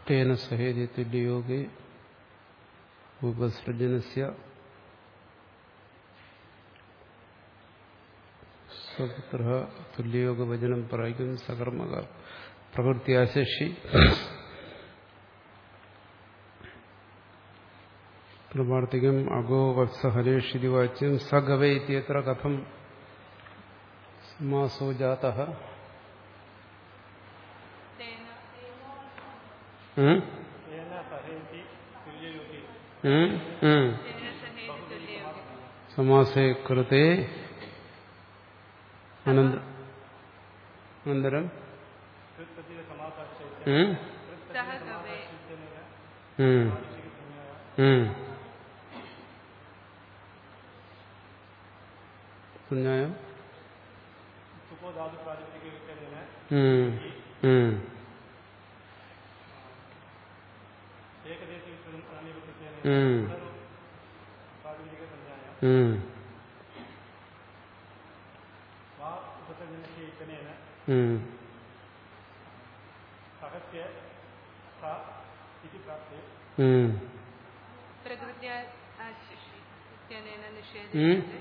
തേന സഹേതി തുല്യയോഗേ ഉപസൃജനസ്യ സ്വപുത്ര തുല്യയോഗവചനം പറയും സകർമ്മക പ്രവൃത്തിയാശേഷി പ്രവാർത്തികം അഗോ വത്സ ഹരേഷിതി വാച്യം സഗവേ ഇത്യത്ര കഥം സമാസോ ജാത തേന येन सहेति तुल्ययोगे തേന സഹേതി തുല്യയോഗി സമാസേ കൃതേ അനന്ത അനന്തരം कृत्प्रति समासाश्चैत्य ഉം? സഹ ഗവേ ഉം. ഉം. സഞ്ജായം सुपो धातु प्रातिपदिके इत्यनेन ഉം. ഉം. एकदेशे अनिवृत्तित्वेन ഉം. प्रातिपदिकसंज्ञाया ഉം. वा उपसर्जनस्य इत्यनेन ഉം. सहस्य सा इति प्राप्ते ഉം. പ്രകൃത്യ ആശിഷി ഇത്യനേന ഉം. നിഷേധേ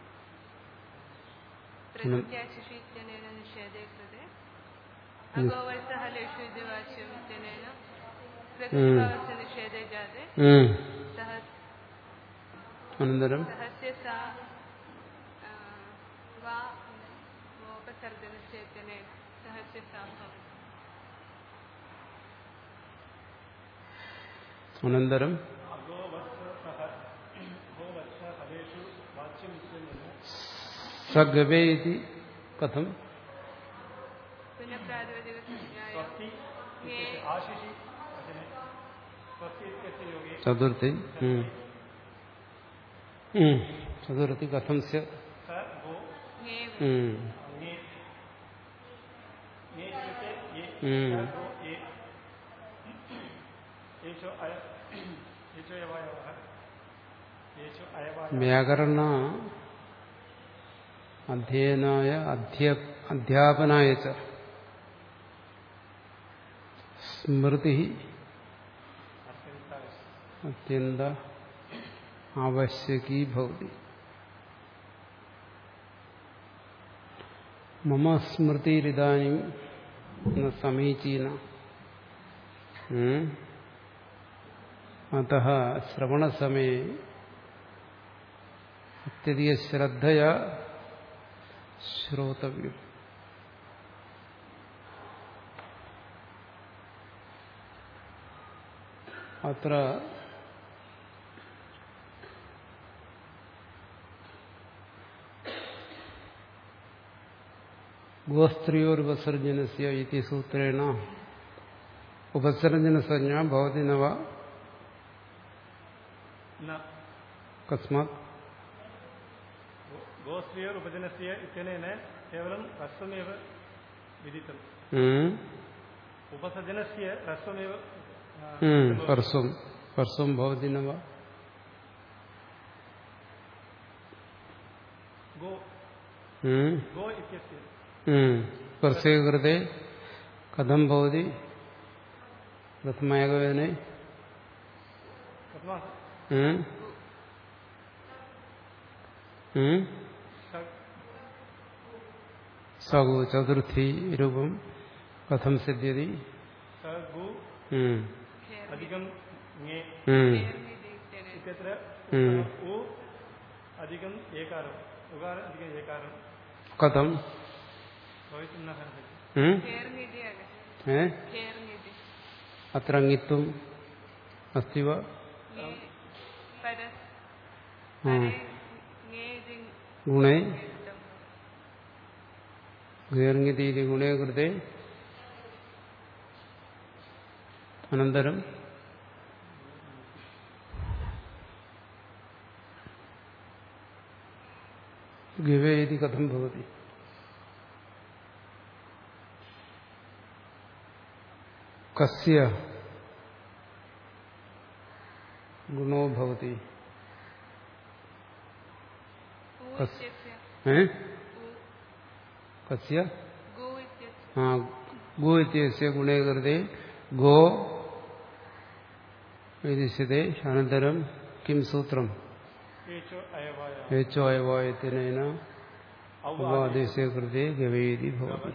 പ്രകൃത്യാശിഷി ഇത്യനേന നിഷേധേ കൃതേ അഗോവർത്തഃ ലേഷു ഇതി വാച്യം ഇത്യനേന പ്രകൃതിഭാവസ്യ നിഷേധേ ജാതേ ഉം. സഹ അനന്തരം സഹസ്യ സാ ആ, വാ വോപസർജനസ്യ ഇത്യനേന സഹസ്യ സാ ഭവതി അനന്തരം अगो वत्स सह गो वत्स हरेषु वाच्यम् इत्यनेन സഗവേ ഇതി കഥം പുനഃ പ്രാതിപതികസംജ്ഞായ स्वस्ति इत्यस्य आशिषि वचने स्वस्ति इत्यस्य योगे ചതുർത്ഥി ഉം. ഉം. ചതുർത്ഥി കഥം സ്യ स गो ङे ഉം. ङे ङे इत्युक्ते ये ഉം. स गो ये येषु अय येषु अयवयवः येषु अयवयवः വ്യാകരണ അധ്യയനായ അധ്യ അധ്യാപനായ ച സ്മൃതി അത്യന്ത ആവശ്യകീ ഭവതി മമ സ്മൃതിരിതാനും ന സമീചീന ഉം. അത ശ്രവണസമയെ അത്യധിക ശ്രദ്ധയാ ശ്രോതവ്യം അത്ര ഗോസ്ത്രീയോരുപസർജനസ്യ ഇതി സൂത്രേണ ഉപസർജനസഞ്ജ ഭവതി നവ न കസ്മാത് गो- गोस्त्रीयोरुपजनस्य इत्यनेन केवलं ह्रस्वमेव विदितम् ഉം. उपसर्जनस्य ह्रस्वमेव आ, ഉം. भवति। പർസ്വം പർസ്വം ഭവതി നവ गो ഉം. गो इत्यस्य ഉം. പർസ്വേ കൃതേ കഥം ഭവതി പ്രഥമേകവേദനെ कथमा ഉം. ഉം. स- സഗു ചതുർത്ഥി രൂപം കഥം സിദ്ധ്യതി स गु ഉം. अधिकं ङे ഉം. इत्यनेन इत्यत्र हम्म. उ अधिकम् एकारम् उकार अधिकम् एकारं കഥം भवितुं न अर्हति ഉം. ഖേർനിധി ആകട്ടെ ഏ ഖേർനിധി അത്ര അങ്ങിത്വം അസ്തി വ ङे പര ആ. പരേ ङे ഇതി ഗുണേ ङेदम् ഗീർങ്ങിതീതി ഗുണേ കൃതേ അനന്തരം ഗിവേ ഇതി കഥം ഭവതി കസ്യ ഗുണോ ഭവതി उ कस्- इत्यस्य ഏ उ കസ്യ गु इत्यस्य ആ ഗോ ഇത്യസ്യ ഗുണേ കൃതേ ഗോ വൈദിശ്യതേ അനന്തരം കിം സൂത്രം ഏച്ചോ അയവായ ഏച്ചോ അയവായത്തിനേന ഉപാദേശ കൃതേ ഗവേദി ഭവതി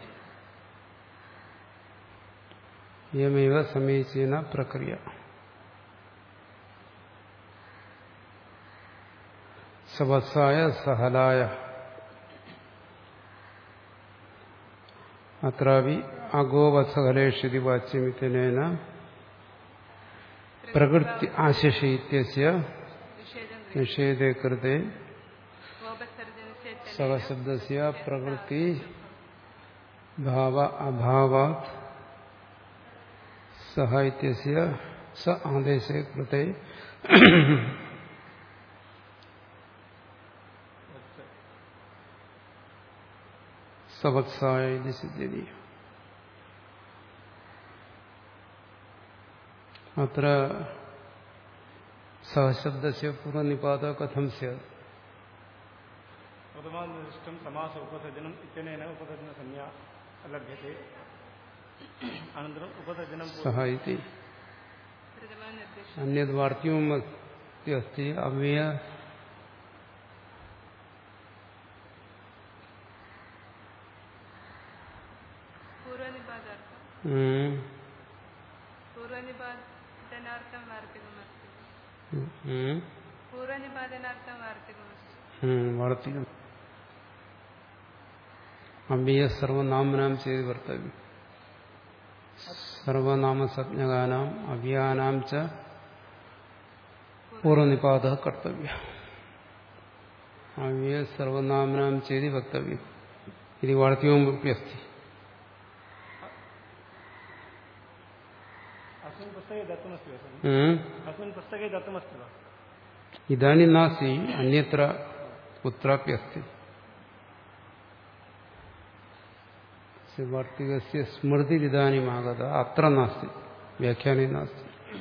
ഇയമേവ സമീചീന പ്രക്രിയ സവത്സായ സഹലായ അത്രാവി അഗോവത്സകലേഷിതി വാച്യമിത്തനേന പ്രകൃതി ആശിഷീത്യസ്യ നിഷേധം നിഷേധേ കൃതേ ഗോപസർജനസ്യ സവശബ്ദസ്യ പ്രകൃതി ഭാവ അഭാവാത് സഹ ഇത്യസ്യ സ ആദേശേ കൃതേ സവത്സായ ഇത് സിദ്ധ്യതി അത്ര സഹശബ്ദസ്യ പൂർവ്വനിപാത കഥം സ്യാത് പ്രഥമാനിഷ്ടം സമാസ ഉപസർജനം ഇത്യനേന ഉപസർജനസംജ്ഞ ലഭ്യത്തെ അനന്തരം ഉപസർജനം സഹ ഇതി പ്രഥമാനിർദ്ദേശം अन्यद् वार्तिकम् अस्ति अव्यय പൂർവനിപാതാർത്ഥം ഉം, പൂർവനിപാതനാർത്ഥം വാർത്തികമസ്തി ഉം, പൂർവനിപാതനാർത്ഥം വാർത്തികമസ്തി ഉം, വാർത്തികം അव्यय സർവനാമനാം ചെയ്ത് വർത്തവ്യം സർവനാമസജ്ഞകാനാം അവ്യാനാം ച പൂർവനിപാത കർത്തവ്യ അവ്യയ സർവനാമനാം ചെയ്തി വക്തവ്യം ഇത് വാർത്തികമപ്പി അസ്തി अस्मिन् पुस्तके दत्तमस्ति वा तर्हि? ഉം. अस्मिन् पुस्तके दत्तमस्ति वा ഇതാനും നാസ്തി അന്യത്ര കുत्रापि अस्ति വാർത്തികസ്യ സ്മൃതിരിതാനുമാകത അത്ര നാസ്തി വ്യാഖ്യാനേ നാസ്തി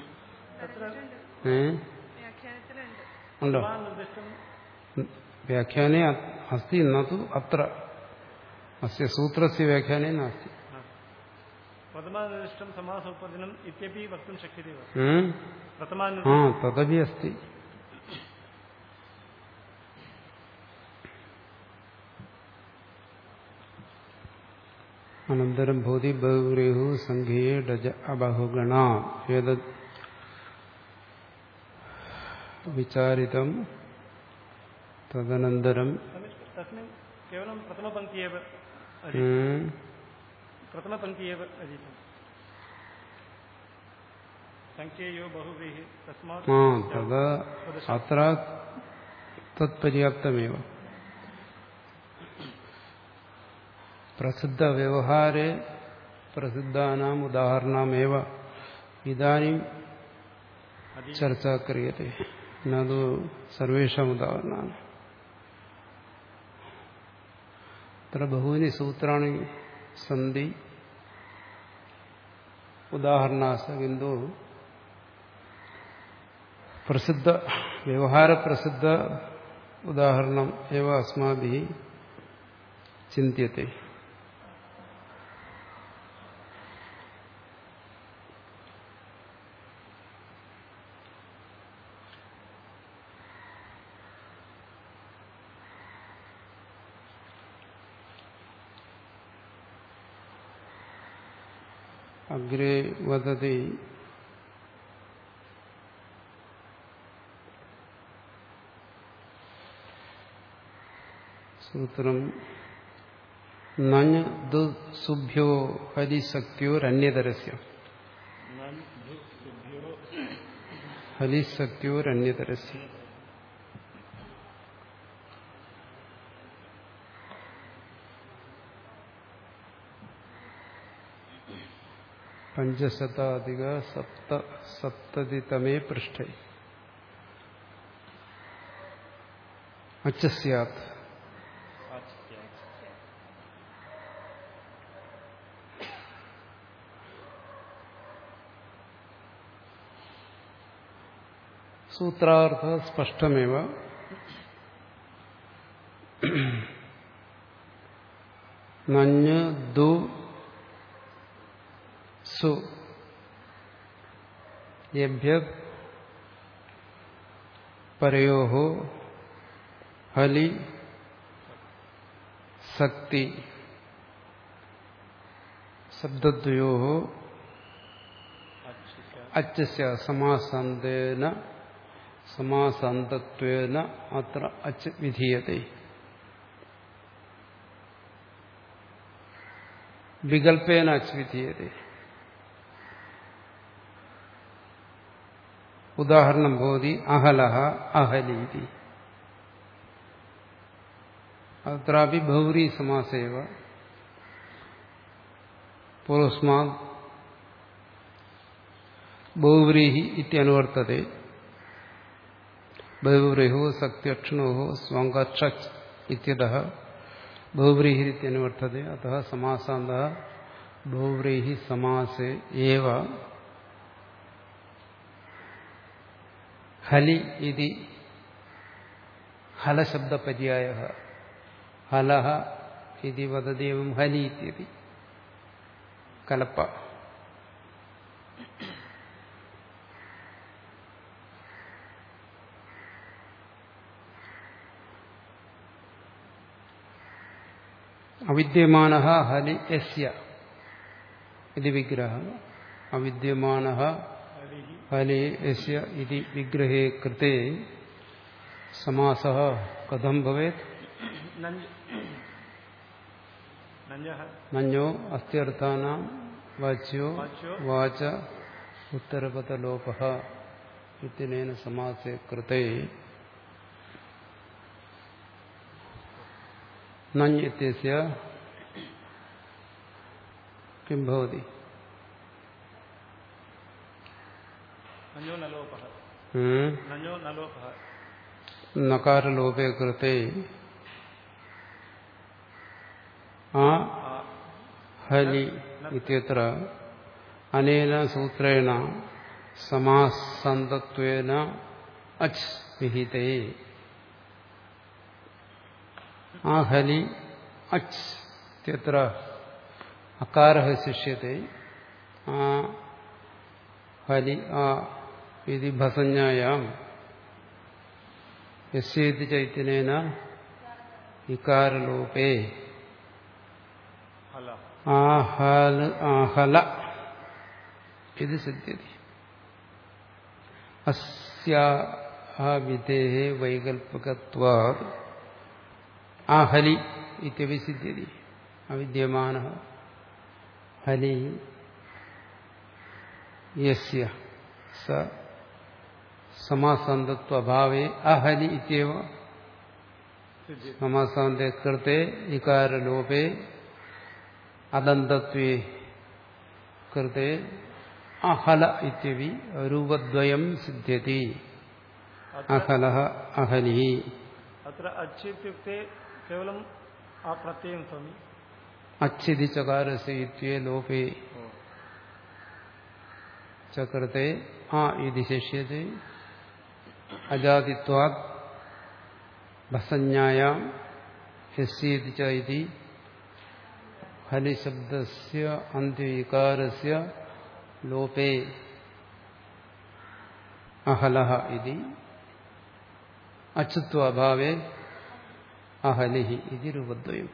ഏ വ്യാഖ്യാനത്തിലുണ്ട് ഉണ്ടോ निर्दिष्टं വ്യാഖ്യാനേ അ- അസ്തി നു അത്ര അസ്യ സൂത്രസ്യ വ്യാഖ്യാനേ നാസ്തി प्रथमानिर्दिष्टं समास उपसर्जनम् इत्यपि वक्तुं शक्यते वा ഉം? प्रथमानिर् ആ തദപി അസ്തി അനന്തരം ഭൂതി ബഹുരേഹു സംഘേ ഡജ അബഹുഗണ ഏതത് വിചാരിതം തദനന്തരം तस्मिन् केवलं प्रथमपङ्क्ति एव ഉം, प्रथमपङ्क्ति एव अधीतम् सङ्ख्येयो बहुव्रीः तस्मात् ആ തത് അത്ര തത്പര്യാപ്തമേവ പ്രസിദ്ധ വ്യവഹാരെ പ്രസിദ്ധാനാം ഉദാഹരണമേവ ഇതാനും ചർച്ച ക്രിയത്തെ നതു സർവേഷാം ഉദാഹരണമാണ് അത്ര ബഹൂനി സൂത്രാണി സന്തി ഉദാഹരണാസ കിന്തു പ്രസിദ്ധ വ്യവഹാരപ്രസിദ്ധ ഉദാഹരണം ഏവ അസ്മാഭി ചിന്യത്തെ അഗ്രേ വദതി സൂത്രം നഞ്ഞ് ദുസുഭ്യോ ഹരിശക്തിയോരന്യതരസ്യ ഹരിശക്തിയോരന്യതരസ്യ പഞ്ചശതാധിക സപ്ത സപ്തതിതമേ പൃഷ്ഠേ അച്ചസ്യാത് സൂത്രാർത്ഥ സ്പഷ്ടമേവ നഞ്ഞ് ദു സു യഭ്യ പരയോ ഹലി സക്തി ശബ്ദദ്വയോ അച്ഛിക്ക അച്ചസ്യ സമാസാന്തേന സമാസാന്തത്വേന അത്ര അച്ച് വിധീയത്തെ വികൽപ്പേന അച്ച് വിധീയത്തെ ഉദാഹരണം ഭവതി അഹലഹ അഹലീതി അത്രാപി ബൗരി സമാസേവ പൂർവസ്മാത് ബഹുവ്രീഹി ഇത്യനുവർത്തത്തെ ബഹുവ്രീഹോ സക്തിയക്ഷണോ സ്വാങ്കക്ഷ ഇത്യത ബഹുവ്രീഹി ഇത്യനുവർത്തത്തെ അത സമാസാന്ത ബഹുവ്രീഹി സമാസേ ഏവ ഹലി ഇതി ഹലശബ്ദപര്യായ ഹലഹ ഇതി വദതി എവം ഹലി ഇത്യതി കലപ്പ അവിദ്യമാന ഹലി യസ്യ ഇത് വിഗ്രഹ അവിദ്യമാന ഹരിഹി ഹലി യസ്യ ഇത് വിഗ്രഹേ കൃത്തെ സമാസ കഥം ഭവേത് നഞ്ച് നഞ്ഞഃ നഞ്ഞോ അസ്ത്യർത്ഥാനാം വാച്യോ വാച്യോ വാച ഉത്തരപദലോപ ഇത്യനേന സമാസേ കൃത്തെ നഞ്ഞ് ഇത്യസ്യ കിം ഭവതി നഞ്ഞോ നലോപഃ ഉം? നഞ്ഞോ നലോപഃ നകാരലോപേ കൃത്തെ ആ ആ ഹലി ഇത്യത്ര അനേന സൂത്രേണ സമാസന്തത്വേന അച്ച് വിഹിതേ ആ ഹലി അച്ച് ഇത്യത്ര അകാര ശിഷ്യത്തെ ആ ഹലി ആ ഇതി ഭസഞ്ജായാം യസ്യേതി ചൈത്യനേന ഇകാരലോപേ ഹല ആഹല ആഹല ഇത് സിദ്ധ്യതി അസ്യാവിധേ വൈകൽപ്പികത്വാ ആഹലി ഇത്യപി സിദ്ധ്യതി അവിദ്യമാന ഹലി യസ്യ സ സമാസാന്തത്വഭാവേ അഹലി ഇത്യവ സിദ്ധ്യതി സമാസാന്തെ കൃത്തെ ഇകാരലോപേ അദന്തത്വേ കൃത്തെ അഹല ഇത്യവി രൂപദ്വയം സിദ്ധ്യതി അഹല അഹലി അത്ര അച്ച് ഇത്യുക്തെ കേവലം ആ പ്രത്യയം സ്വാമി അച്ഛിതി ചകാരസ് ഇത്യേ ലോപേ ചകൃത്തെ ആ ഇതി ശിഷ്യത്തെ അജാതിത്വാത് ഭസഞ്ജായാം യസ്യേതി ച ഇതി ഹലിശബ്ദസ്യ അന്ത്യവികാരസ്യ ലോപേ അഹലഹ ഇതി അച്യുത്വാഭാവേ അഹലിഹി ഇതി രൂപദ്വയം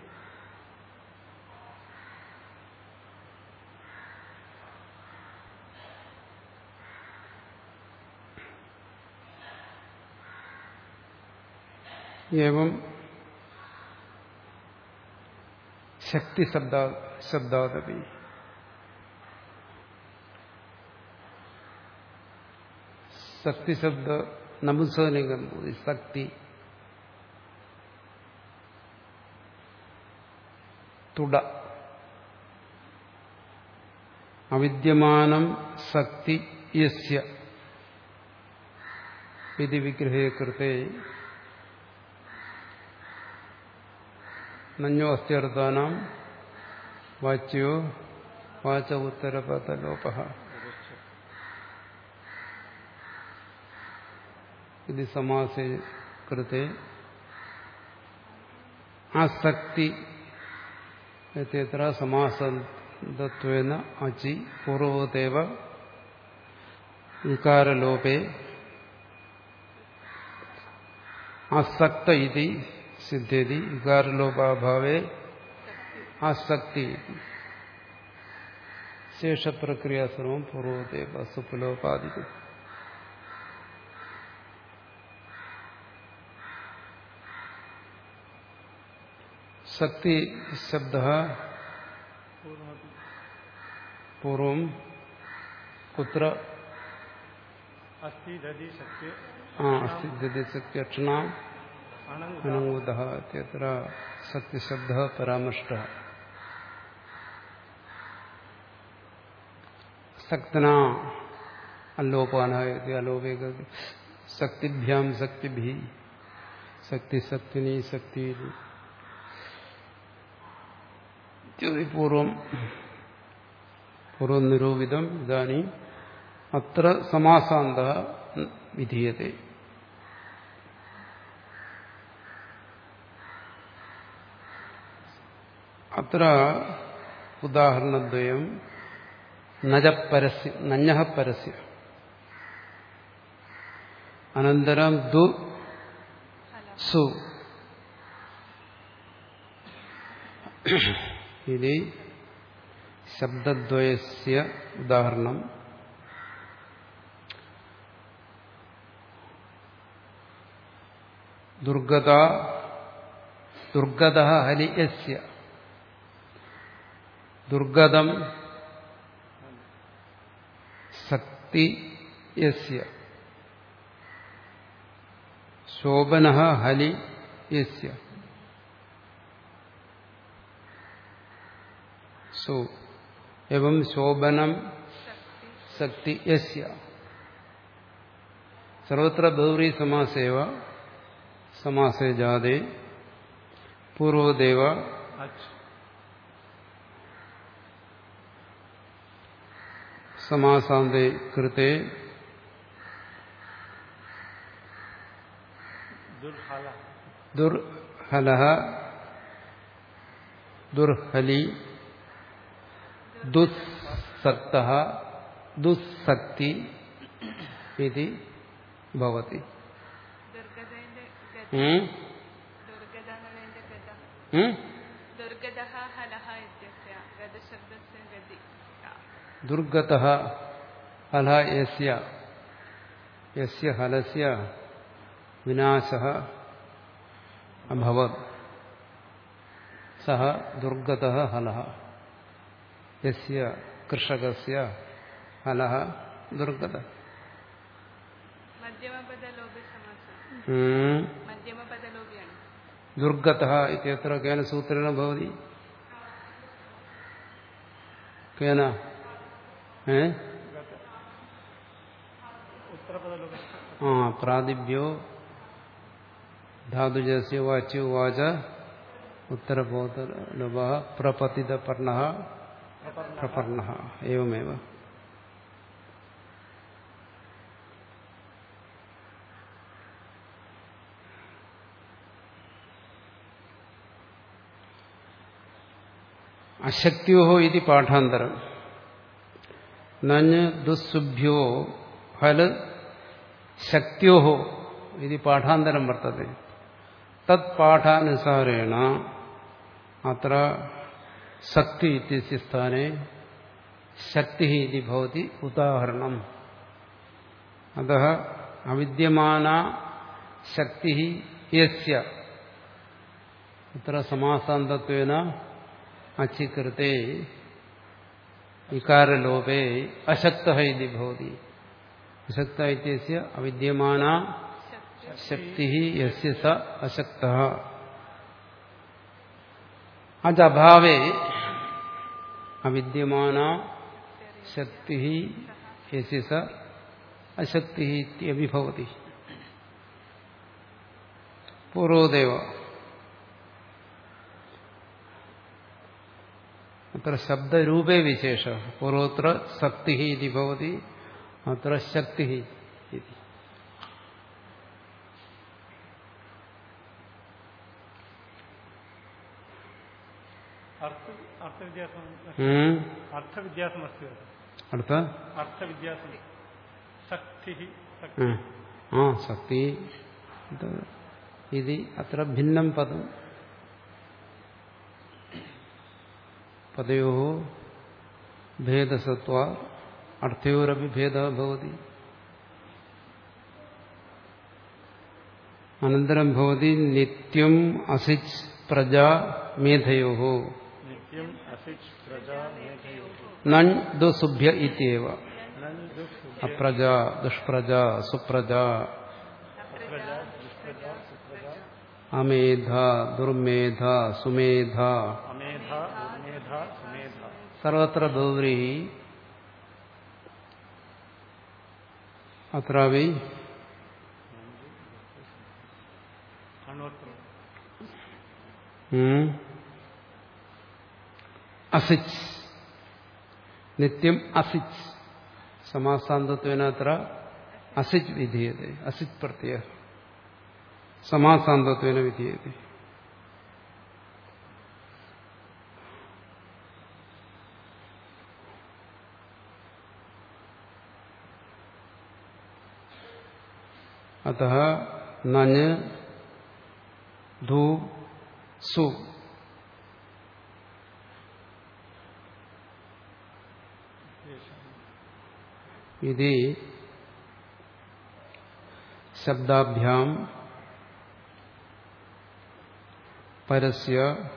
एवं शक्ति शब्दा शब्दादपि शक्ति शब्द नपुंसकलिंगम शक्ति തുട അവിദ്യമാനം ശക്തി യസ്യ ഇത് വിഗ്രഹേ കൃത്തെ നഞ്ഞോ അസ്ത്യർത്ഥാനാം വാച്യോ വാച ഉത്തരപദലോപ ഇത് സമാസേ കൃത്തെ ആസക്തി ഇത്യത്ര സമാസത്വേന അചി പൂർവതേവ വികാരലോപേ അസക്ത ഇതി സിദ്ധ്യതി വികാരലോപാഭാവേ ആസക്തി ശേഷപ്രക്രിയ സർവം പൂർവത്തെ വസ്തുപുലോപാദിക്കും ശക്തി ശബ്ദ पूर्वमपि പൂർവം കുത്ര अस्ति दधि शक्ति ആ അസ്തി ദതി ശക്തിയക്ഷണാം अणङ् അനങ്ങൂത ഇത്യത്ര ശക്തിശബ്ദ പരാമൃഷ്ട സക്തന അല്ലോപാനായ അലോപേ ശക്തിഭ്യാം ശക്തിഭി ശക്തി ശക്തിനി ശക്തി പൂർവം പൂർവം നിരൂപിതം ഇതാനും അത്ര സമാസാന്ത വിധീയത്തെ അത്ര ഉദാഹരണദ്വയം നജപരസ്യ നഞ്ഞ പരസ്യ അനന്തരം ദു സു ഇത് ശബ്ദദ്വയസ്യ ഉദാഹരണം ദുർഗത ദുർഗത ഹരിയസ്യ ദുർഗതം ശക്തി യസ്യ ശോഭന ഹലി യസ്യ സോ എവം ശോഭനം ശക്തി യസ്യ സർവത്ര ബഹുറി സമാസേവ സമാസേ ജാതേ പൂർവദേവ अच् സമാസാന്തേ കൃത്തെ दुर्हल ദുർഹല ദുർഹലി ദുസ്സക്ത ദുസ്സക്തി ഇത് ഭവതി ദുർഗതന്റെ ഗത ഉം? ദുർഗത എന്നുള്ളതിന്റെ ഗത ഉം? ദുർഗത ഹലഹ ഇത്യസ്യ ഗതശബ്ദസ്യ ഗതി ദുർഗത ഹല യസ്യ യസ്യ ഹലസ്യ വിനാശ അഭവത് സഹ ദുർഗത ഹല യസ്യ കൃഷകസ്യ ഹല ദുർഗത മധ്യമപദലോപി സമാസം ഉം. മധ്യമപദലോപിയാണ് ദുർഗത ഇത്യത്ര കേന സൂത്രേണ ഭവതി കേന ഏ उत्तरपदलोक ആ പ്രാതിഭ്യോ ധാതുജസ്യ വാച്യോ വാച ഉത്തരബോധലോഭ പ്രപതിത പർണ പ്രപർണ ഏവമേവ അശക്തിയോ ഇത് പാഠാന്തരം നഞ്ഞ് ദുസ്സുഭ്യോ ഫല് ശക്തിയോ ഇത് പാഠാന്തരം വർത്തത്തെ തത് പാഠാനുസാരേണ അത്ര ശക്തി ഇത്യസ്യ സ്ഥാനെ ശക്തി ഇത് ഭവതി ഉദാഹരണം അത അവിദ്യമാന ശക്തി യസ്യ അത്ര സമാസാന്തത്വേന അച്ചികൃത്തെ വികാരലോപേ അശക്ത ഇത് ഭവതി അശക്ത ഇത്യസ്യ അവിദ്യമാന ശക്തി യസ്യ സ അശക്ത അജഭാവേ അവിദ്യമാന ശക്തി യസ്യ സ അശക്തി ഇത്യഭിഭവതി പൂർവദേവ അത്ര ശബ്ദരൂപേ വിശേഷ പൂർവത്ര ശക്തി ഇതി ഭവതി അത്ര ശക്തി ഇതി अर्थ अर्थविद्यासम् ഉം. अर्थविद्यासमस्ति वा? അടുത്ത अर्थविद्यासं शक्तिः ഉം. ആ ശക്തി ഇത് ഇത് അത്ര ഭിന്നം പദം പദയോ ഭേദസത്വ അർത്ഥയോരപി ഭേദ ഭവതി അനന്തരം ഭവതി നിത്യം അസിച്ച് പ്രജാ മേധയോ नित्यम् असिच् प्रजा मेधयोः നൺ ദുസുഭ്യ ഇത്യവ नन् दुःख അപ്രജ ദുഷ്പ്രജ സുപ്രജ प्रजा दुष्प्रजा सुप्रजा അമേധ ദുർമേധ സുമേധ अमेधा दुर्मेधा सुमेधा സർവത്ര ബഹുവ്രീ അത്രാവി अणोत्तरम् ഉം, അസിച്ച് നിത്യം അസിച്ച് സമാസാന്തത്വേന അത്ര അസിച്ച് വിധീയത അസിച്ച് പ്രത്യയ സമാസാന്തത്വേന വിധീയത അത നഞ്ഞ് ധൂ സു ഇത് ശബ്ദാഭ്യാം പരസ്യ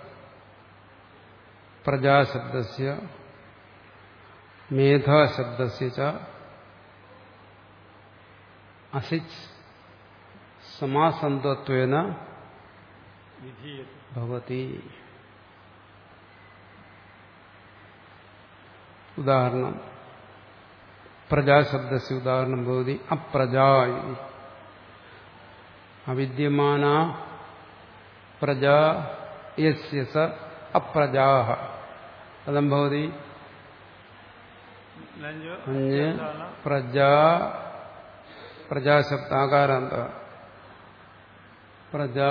പ്രജാശബ്ദസ്യ മേധാശബ്ദസ്യ ച അസിച്ച് സമാസന്തത്വേന विधीयते ഭവതി ഉദാഹരണം പ്രജാശബ്ദസ്യ ഉദാഹരണം ഭവതി അപ്രജാ ഇതി. അവിദ്യമാന പ്രജാ യസ്യ സ അപ്രജാഹ പദം ഭവതി नञ्ज അഞ്ഞ് പ്രജാ പ്രജാശബ്ദ ആകാരാന്ത പ്രജാ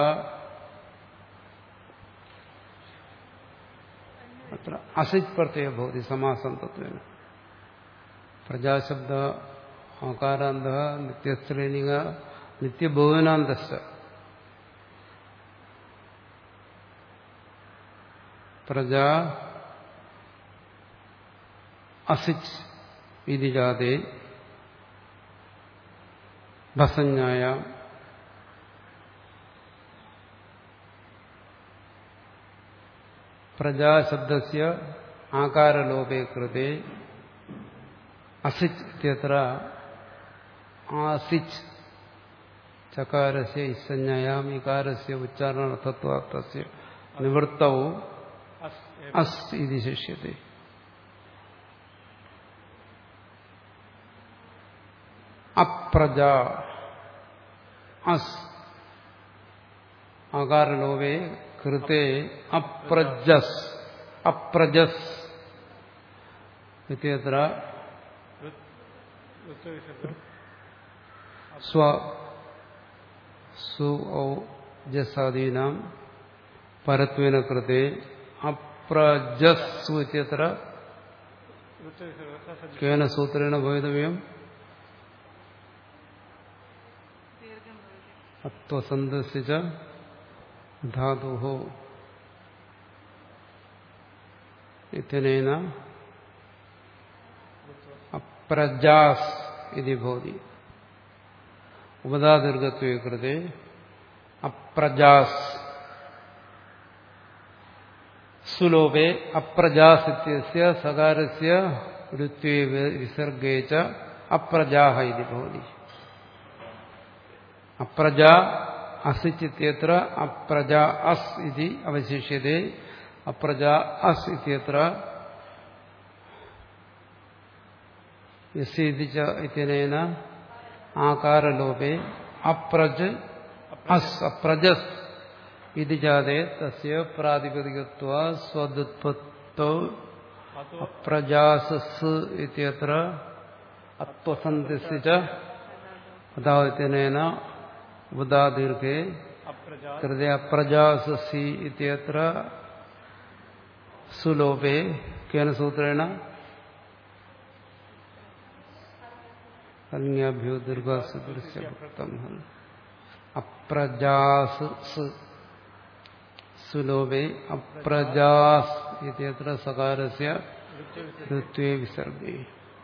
അത്ര അസിത് പ്രത്യയ ഭവതി സമാസന്തത്വേന പ്രജാശബ്ദ ആകാരാന്ത നിത്യശ്രേണിക നിത്യഭുവനാന്തശ്ച പ്രജാ അസിച്ച് ഇതി ജാതേ ഭസഞ്ജായ പ്രജാശബ്ദസ്യ ആകാരലോപേ കൃതേ അസിച്ച് ഇത്യത്ര ആസിച്ച് ചകാരസ്യ ഇസഞ്ജയാം ഇകാരസ്യ ഉച്ചാരണർത്ഥത്വാർത്ഥസ്യ നിവൃത്തവും अस् एव അസ് ഇത് ശിഷ്യത്തെ അപ്രജ അസ് ആകാരലോപേ കൃത്തെ അപ്രജസ് അപ്രജസ് ഇത്യത്ര ऋतुशब्दम् സ്വ സു ഔ ജസാദീനാം പരത്വേന കൃത്തെ അപ്രജസ്സു ഇത്യത്ര ऋतुशब्दः കേന സൂത്രേണ ഭവിതവ്യം ദീർഘം ഭവതി അത്വസന്ധസ്യ ച ധാതുः ഇത്യനേന അപ്രജാസ് ഇതി ഭവതി ഉപദാദീർഘത്വേ കൃത്തെ അപ്രജാസ് സുലോപേ അപ്രജാസ് ഇത്യസ്യ സകാരസ്യ ഋത്വേ വിസർഗേ ച അപ്രജാഹ ഇതി ഭവതി അപ്രജ അസിച്ചിത്യത്ര അപ്രജ അസ് ഇതി അവശിഷ്യത്തെ അപ്രജ അസ് ഇത്യത്ര യസ്യതി ച ഇത്യനേന ആകാരലോപേ അപ്രജ് അസ് അപ്രജസ് ഇതി ജാതേ തസ്യ പ്രാതിപതികത്വ സ്വദുത്പത്തോ अतो അപ്രജാസസ് ഇത്യത്ര അത്വസന്ധിച്ച ച അതാദിത്യനേന ഉദാദീർഘേ अप्रजा കൃതേ അപ്രജാസസി ഇത്യത്ര സുലോപേ കേന സൂത്രേണ കന്യാഭ്യോ ദീർഘാസുദൃശ്യം അപ്രജാസ് സ് സുലോഭേ അപ്രജാസ് ഇത്യത്ര സകാരസ്യ ഋത്വേ വിസർഗേ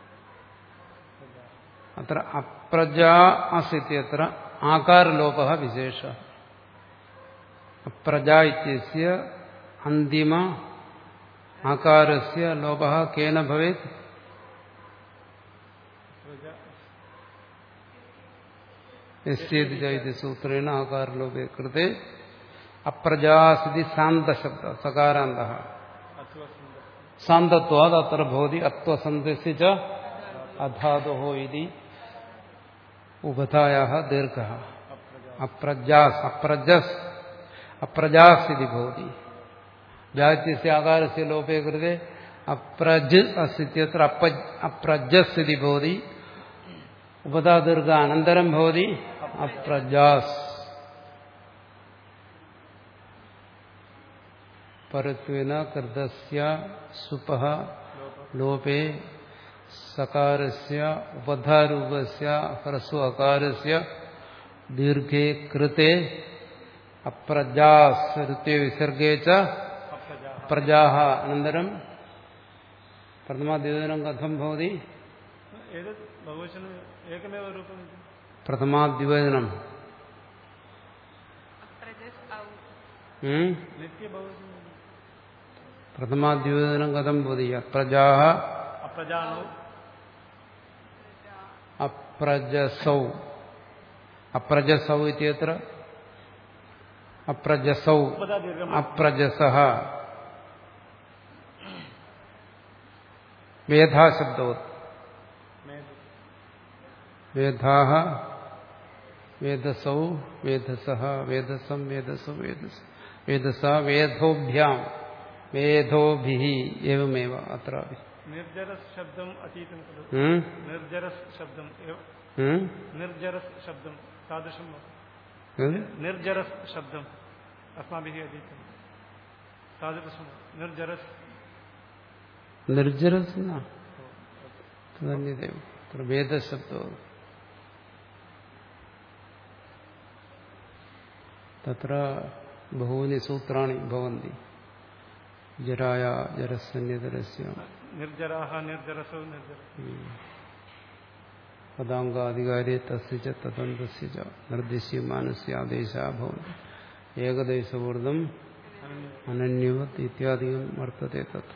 അത്ര അപ്രജാ അസ് ഇത്യത്ര ആകാരലോപ വിശേഷ അപ്രജാ ഇത്യസ്യ അന്തിമ ആകാരസ്യ ലോപ കേന ഭവേത് യസ്യേതി ചൈതി സൂത്രേണ ആകാരലോപേ കൃത്തെ അപ്രജാസിതി സാന്തശബ്ദ സകാരാന്ത സാന്തത്വാത് അത്ര ഭവതി അത്വസന്ദസ്യ ച അധാതോ ഇതി ഉപധായ ദീർഘ അപ്രജാസ് അപ്രജസ് അപ്രജാസ് ഇതി ഭവതി ജാത്യസ്യ ആകാരസ്യ ലോപേ കൃതെ അപ്രജ് അസിത്യത്ര അപ്രജസ് ഇതി ഭവതി ഉപധാദീർഘ അനന്തരം ഭവതി അപ്രജാസ് പരത്വേന കൃതസ്യ സുപഃ ലോപേ സകാരസ്യ ഉപധാരൂപസ്യ ഹ്രസ്വ അകാരസ്യ ദീർഘേ കൃത്തെ അപ്രജാസ് ഋത്വേ വിസർഗേ ച പ്രജാഹ അനന്തരം പ്രഥമാദ്യോതനം കഥം ഭവതി एतत् बहुवचन एकमेव रूपम् इति പ്രഥമാദ്യോതനം അപ്രജസ് ഔ ഉം? नित्यबहुवचनम् इति പ്രഥമാദ്യോതനം കഥം ഭവതി അപ്രജാഹ अप्रजानौ അപ്രജസൗ അപ്രജസൗ ഇത്യത്ര അപ്രജസൗ उपदादीर्घम् അപ്രജസഃ വേദാശബ്ദവത് मेधि വേദാഹ വേദസൗ വേദസഃ വേദസം വേദസൗ വേദസ വേദസ വേദോഭ്യാം വേദോഭിः एवमेव अत्रापि निर्जरस् शब्दम् अतीतं खलु ഉം? निर्जरस् शब्दम् एव ഉം? निर्जरस् शब्दं तादृशं वा? ഏത്? निर्जरस् शब्दम् अस्माभिः अधीतं तादृशं निर्जरस् നിർജ്ജരസ് എന്നാ തന്യദേവ അത്ര വേദശബ്ദം തത്ര ബഹൂനി സൂത്രാണി ഭവന്തി ജരായ ജരസന്യതരസ്യ निर्जराः निर्जरसौ निर्जर പദാങ്കാധികാരി തസ്യ ച തദന്തസ്യ ച നിർദ്ദിശ്യമാനസ്യ ആദേശ ഭവന്തി ഏകദേശപൂർദ്ധം അനന്യവത് ഇത്യാദികം വർത്തത്തെ തത്ര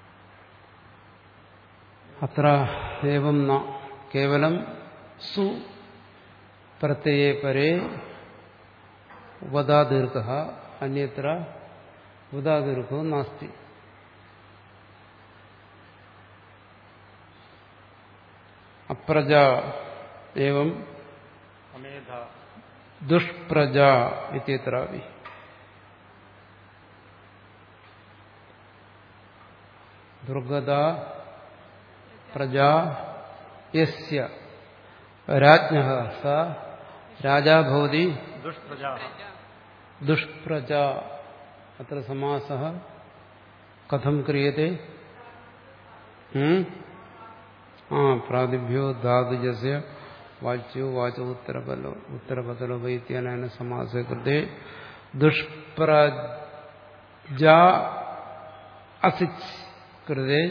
അത്ര ഏവം ന കേവലം സു പ്രത്യയേ പരേ ഉപദാദീർഘ അന്യത്ര ഉപദാദീർഘോ നാസ്തി അപ്രജ ഏവം अमेध ദുഷ്പ്രജ ഇത്യത്രാപി ദുർഗത പ്രജാ യസ്യ രാജ്ഞ സ രാജാ ഭവതി दुष्प्रजाः ദുഷ്പ്രജ അത്ര സമാസ കഥം ക്രിയത്തെ ഉം? ആ പ്രാതിഭ്യോ ധാതുജസ്യ വാച്യോ വാച ഉത്തരപലോ ഉത്തരപതലോ വൈത്യാനായ സമാസ കൃത്തെ ദുഷ്പ്രജ അസിച്ച് കൃതെ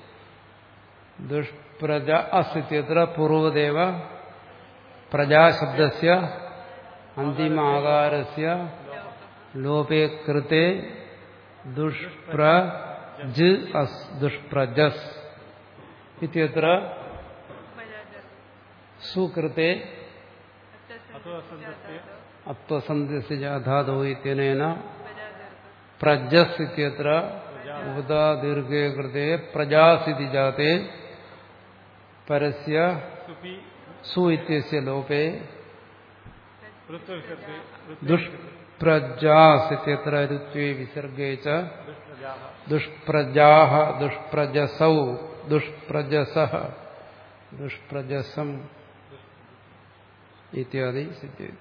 ദുഷ്പ്രജ അസിത്യത്ര പൂർവദേവ പ്രജാശബ്ദസ്യ അന്തിമാകാരസ്യ ലോപേ കൃത്തെ ദുഷ്പ്രജ് അസ് ദുഷ്പ്രജസ് ഇത്യത്ര ബജാജർ സുകൃത്തെ अथो असन्दस्य അത്വസന്ധ്യസ്യ അധാതോ ഇത്യനേന ബജാജർ പ്രജസ് ഇത്യത്ര ഉപദാദീർഘേ കൃത്തെ പ്രജാസിതി ജാത്തെ പരസ്യ सुपि സു ഇത്യസ്യ ലോപേ ऋत्वविसर्गे ദുഷ്പ്രജാസ് ഇത്യത്ര ഋത്വേ വിസർഗേ ച दुष्प्रजाः ദുഷ്പ്രജാഹ ദുഷ്പ്രജസൗ ദുഷ്പ്രജസഃ ദുഷ്പ്രജസം ഇത്യാദി സിദ്ധ്യതി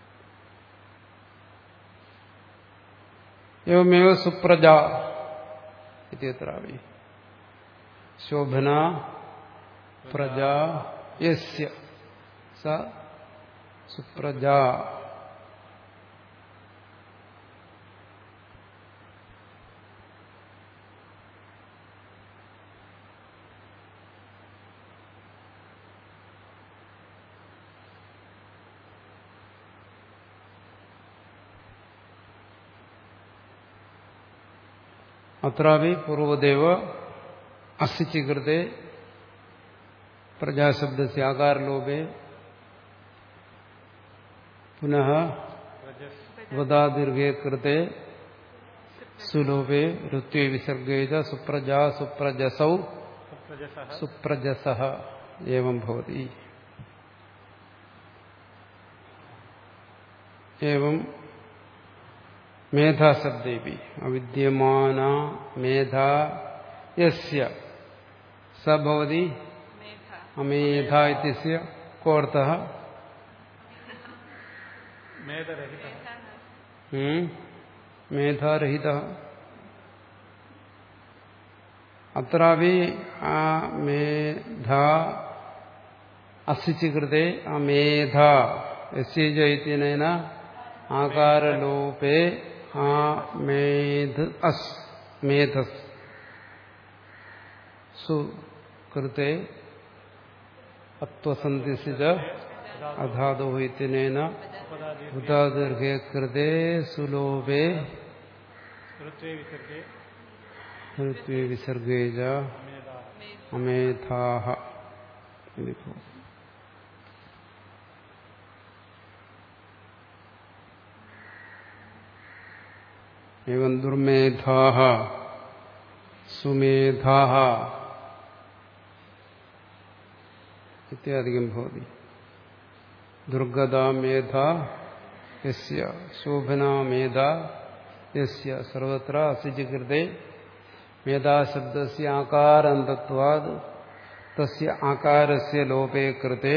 एवमेव सुप्रजा इत्यत्रापि शोभना प्रजा यस्य स सुप्रजा അത്രാപി പൂർവദേവ അസിച്ച് കൃത്തെ പ്രജാശബ്ദസ്യ ആകാരലോപേ പുനഃ रजस् വദാദീർഘേ കൃത്തെ സുലോപേ ഋത്വേ വിസർഗേത സുപ്രജാ സുപ്രജസൗ सुप्रजसः സുപ്രജസ ഏവം ഭവതി ഏവം മേധാശബ്ദേപി അവിദ്യമാന മേധ യസ്യ സ ഭവതി Megha. അമേധ ഇത്യസ്യ കോർത്ഥഃ मेदरहितः ഉം? മേധാരഹിതഃ അത്രാപി ആ മേധ അസിച്ച് കൃതേ അമേധ യസ്യജൈത്യനേന ആകാരലോപേ ആ മേധ് അസ് മേധസ് സു കൃത്തെ അത്വസന്ധിസിത അധാതോ ഇത്യനേന उपदादि ഉദാദീർഘേ കൃതേ സുലോപേ ऋत्वे विसर्गे ഋത്വേ വിസർഗേജ मेदा അമേധാഹ ഇതിപ്പോ एवं दुर्मेधाः सुमेधाः इत्यादिकं भवति दुर्गदा मेधा यस्य शोभना मेधा यस्य सर्वत्र असिचिकृते मेधाशब्दस्य आकारान्तत्वात् तस्य आकारस्य लोपे कृते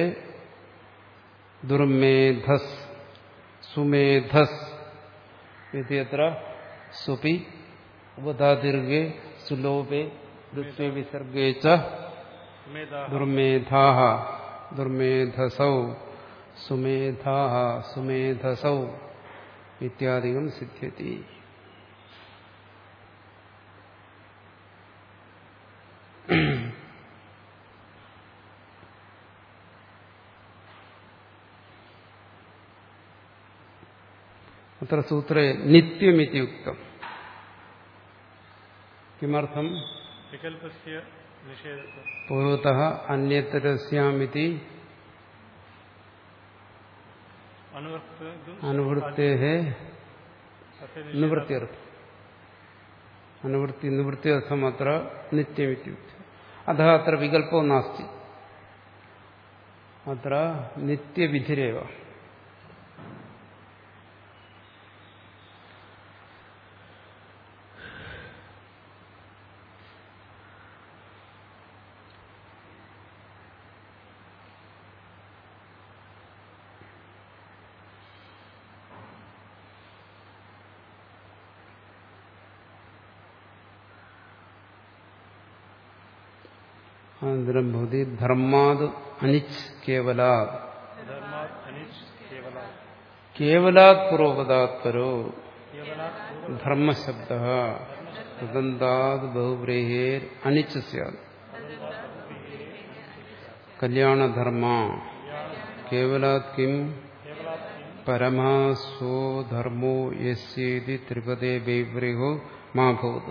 दुर्मेधस् सुमेधस् इति अत्र सुपि उपधादीर्घे सुलोपे ऋत्वे विसर्गे च मेदा दुर्मेधाः दुर्मेधसौ सुमेधाः सुमेधसौ इत्यादिकं सिद्ध्यति अत्र सूत्रे नित्यमिति उक्तम् किमर्थम् विकल्पस्य निषेधः पूर्वतः अन्यतरस्यामिति अनुवर्तयितुम् अनुवृत्तेः अस्य निवृत्त्यर्थम् अनुवृत्ति निवृत्त्यर्थम् अत्र नित्यमिति उक्तम् अतः अत्र विकल्पो नास्ति अत्र नित्यविधिरेव अनन्तरं भवति धर्माद् अनिच् केवलात् धर्मात् अनिच् केवलात् केवलात् पूर्वपदात् परो केवलात् पूर्व धर्मशब्दः तदन्ताद् बहुव्रीहेर् अनिच् स्यात् कल्याणधर्म केवलात् किम् केवलात् किं परमः सो धर्मो यस्येति त्रिपदे वैव्रीहो मा भवतु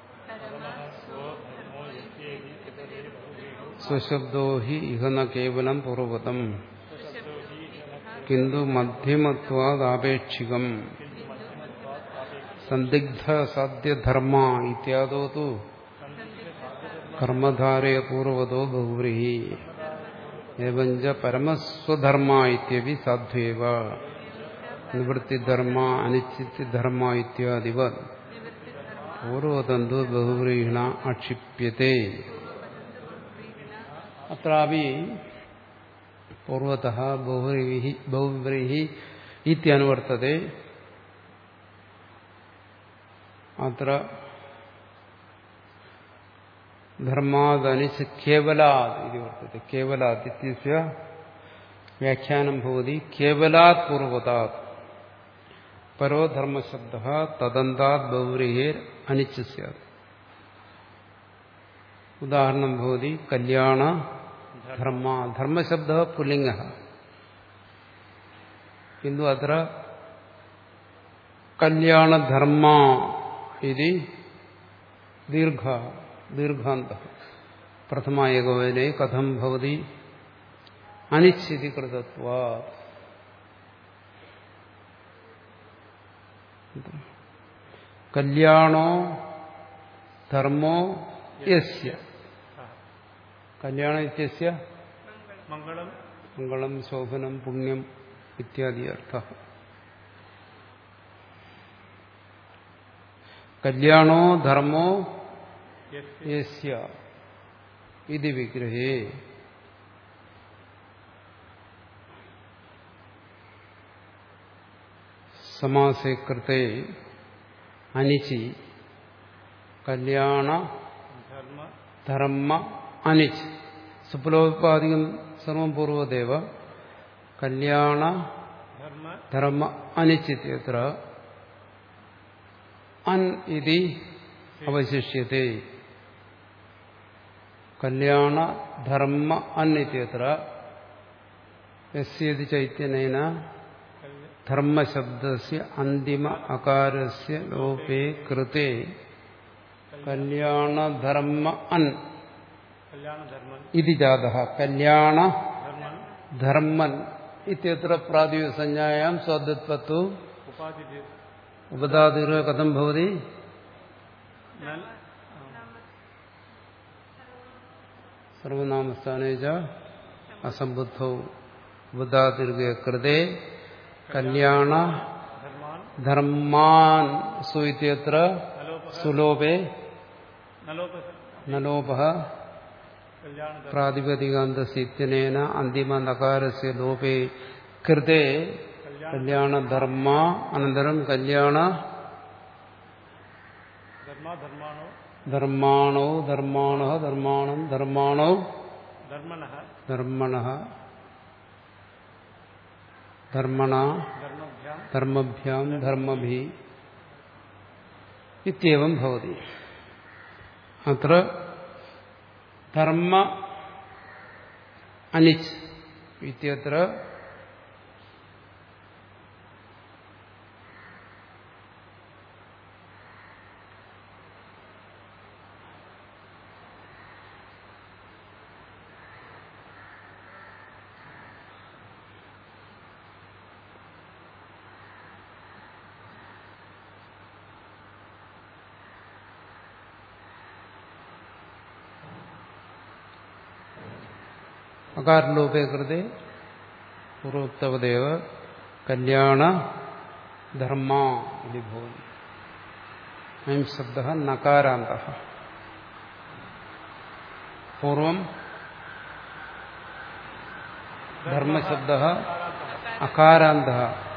स्वशब्दो हि इह न केवलं पूर्वतम् किन्तु मध्यमत्वादापेक्षिकम् सन्दिग्धसाध्यधर्म इत्यादो तु कर्मधारय पूर्वतो बहुव्रीहि एवञ्च परमस्वधर्म इत्यपि साध्वेव निवृत्तिधर्म अनिश्चितधर्म इत्यादिवत् पूर्वतन्तु बहुव्रीहिण आक्षिप्यते अत्रापि पूर्वतः बहुव्रीहि बहुव्रीहि इत्यनुवर्तते अत्र धर्मादनिच केवलात् इति वर्तते केवलात् इत्यस्य व्याख्यानं भवति केवलात् पूर्वतात् परो धर्मशब्दः तदन्तात् बहुव्रीहेर् अनिच् स्यात् उदाहरणं भवति कल्याण धर्म धर्मशब्दः पुल्लिङ्गः किन्तु अत्र कल्याणधर्म इति ദീർഘ ദീർഘാന്ത പ്രഥമ ഏകോപനെ കഥം ഭവതി അനിശ്ചിതി കൃതത്വ കല്യാണോ ധർമ്മോ യസ്യ കല്യാണ ഇത്യസ്യ മംഗളം മംഗളം ശോഭനം പുണ്യം ഇത്യാദി അർത്ഥ കല്യാണോ ധർമ്മോ യസ്യ യസ്യ ഇതി വിഗ്രഹേ സമാസേ കൃത്തെ അനിച്ചി കല്യാണ ധർമ്മ ധർമ്മ അനിച്ച് സുപ്ലോപാധികം സർവം പൂർവദേവ കല്യാണ ധർമ്മ ധർമ്മ അനിച്ചിത്യത്ര അൻ ഇതി അവശിഷ്യത്തെ കല്യാണ ധർമ്മ അൻ ഇത്യത്ര യസ്യതി ചൈത്യനേന കല്യ- ധർമ്മശബ്ദസ്യ അന്തിമ അകാരസ്യ ലോപേ കൃതേ കല്യാണധർമ്മ അൻ കല്യാണ ധർമ്മൻ ഇതി ജാത കല്യാണ ധർമ്മൻ ധർമ്മൻ ഇത്യത്ര പ്രാതിസഞ്ജായാം സ്വാദ്വത്വത്തു ഉപാധി ഉപദാതിർ കഥം ഭവതി നൽ സർവനാമസ്ഥാനേ ച അസംബുദ്ധൗ ഉപദാതിർഗ കൃതേ കല്യാണ ധർമാൻ ധർമാൻ സു ഇത്യത്ര നലോപ സുലോപേ നലോപ നലോപ കല്യാണ ധർമ്മ പ്രാതിപതികാന്തസിത്യനേന അന്തിമ നകാരസ്യ ലോപേ കൃതേ കല്യാണധർമ്മ അനന്തരം കല്യാണ ധർമ്മ ധർമാണോ ധർമാണോ ധർമാണ ധർമാണം ധർമാണോ ധർമ്മണ ധർമ്മണ ധർമ്മണ ധർമ്മഭ്യാം ധർമ്മഭ്യാം ധർമ്മഭി ഇത്യവം ഭവതി അത്ര ധർമ്മ അനിച്ച് ഇത്യത്ര അകാരലോപേ കൃതേ പൂർവോക്തവദേവ കല്യാണ ധർമ്മ ഇതി ഭവതി അയം ശബ്ദ നകാരാന്ത പൂർവം ധർമ്മശബ്ദ അകാരാന്ത